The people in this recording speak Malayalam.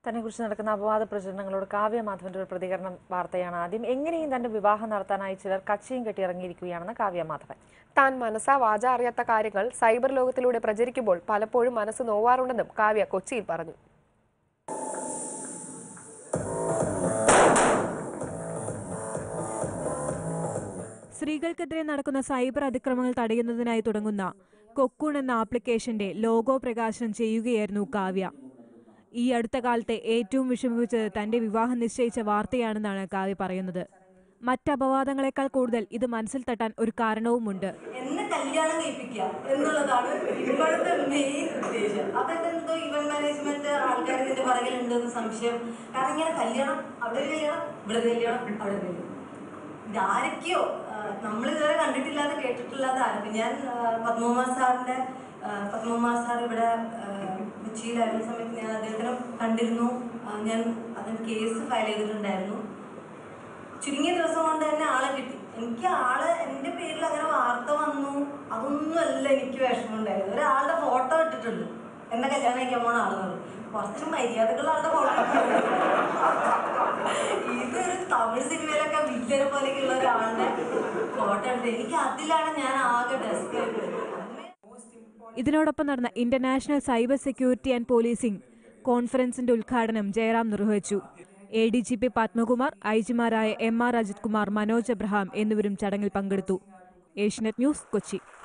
തന്നെ കുറിച്ച് നടക്കുന്ന അപവാദ പ്രചരണങ്ങളോട് കാവ്യ മാധവന്റെ ഒരു പ്രതികരണം വാർത്തയാണ് ആദ്യം എങ്ങനെയും തന്റെ വിവാഹം നടത്താനായി ചിലർ കച്ചയും കെട്ടി ഇറങ്ങിയിരിക്കുകയാണെന്ന് കാവ്യ മാധവൻ താൻ മനസ്സാ വാച അറിയാത്ത കാര്യങ്ങൾ സൈബർ ലോകത്തിലൂടെ പ്രചരിക്കുമ്പോൾ പലപ്പോഴും മനസ്സ് നോവാറുണ്ടെന്നും കാവ്യ കൊച്ചിയിൽ പറഞ്ഞു സ്ത്രീകൾക്കെതിരെ നടക്കുന്ന സൈബർ അതിക്രമങ്ങൾ തടയുന്നതിനായി തുടങ്ങുന്ന കൊക്കൂൺ എന്ന ആപ്ലിക്കേഷന്റെ ലോഗോ പ്രകാശനം ചെയ്യുകയായിരുന്നു കാവ്യ ഈ അടുത്ത കാലത്തെ ഏറ്റവും വിഷമിപ്പിച്ചത് തന്റെ വിവാഹം നിശ്ചയിച്ച വാർത്തയാണെന്നാണ് കാവ്യ പറയുന്നത് മറ്റ് അപവാദങ്ങളെക്കാൾ കൂടുതൽ ഇത് മനസ്സിൽ തട്ടാൻ ഒരു കാരണവുമുണ്ട് എന്നെ കല്യാണം കഴിപ്പിക്കുക എന്നുള്ളതാണ് ഇപ്പോഴത്തെ മെയിൻ ഉദ്ദേശം അപ്പൊ ഇതെന്തോ ഇവന്റ് മാനേജ്മെന്റ് ആൾക്കാർ ഇതിന്റെ പുറകിലുണ്ടെന്ന് സംശയം കാരണം ഇങ്ങനെ കല്യാണം അവിടെ ഒരു കല്യാണം ഇവിടെ ഒരു കല്യാണം അവിടെ ഒരു കല്യാണം ഇതാരൊക്കെയോ നമ്മൾ ഇതുവരെ കണ്ടിട്ടില്ലാതെ കേട്ടിട്ടില്ലാതെ ആരൊക്കെ ഞാൻ ആ, പത്മകുമാർ സാറിന്റെ ആ, പത്മകുമാർ സാർ ഇവിടെ ആ, കൊച്ചിയിലായിരുന്ന സമയത്ത് ഞാൻ അദ്ദേഹത്തിനെ കണ്ടിരുന്നു ആ, ഞാൻ അതിന് കേസ് ഫയൽ ചെയ്തിട്ടുണ്ടായിരുന്നു ചുരുങ്ങിയ ദിവസം കൊണ്ട് തന്നെ ആളെ കിട്ടി എനിക്ക് ആള് എന്റെ പേരിൽ അങ്ങനെ വാർത്ത വന്നു അതൊന്നും അല്ല എനിക്ക് വിഷമമുണ്ടായത് ഒരാളുടെ ഫോട്ടോ ഇട്ടിട്ടുണ്ട് എന്നെ കല്യാണം കഴിക്കാൻ പോണ ആളെന്നത് കുറച്ച് മര്യാദകളുള്ള ആളുടെ ഫോട്ടോ ഇതൊരു തമിഴ് സിനിമയിലൊക്കെ വില്ലനെ പോലെയൊക്കെയുള്ള ഒരാളുടെ ഫോട്ടോ ഉണ്ട് എനിക്ക് അതിലാണ് ഞാൻ ആകെ ഡെസ്ക് ഇതിനോടൊപ്പം നടന്ന international cyber security and policing കോൺഫറൻസിന്റെ ഉദ്ഘാടനം ജയറാം നിർവഹിച്ചു A D G P Padmakumar I ജിമാരായ എം ആർ അജിത് കുമാർ മനോജ് എബ്രഹാം എന്നിവരും ചടങ്ങിൽ പങ്കെടുത്തു ഏഷ്യനെറ്റ് ന്യൂസ് കൊച്ചി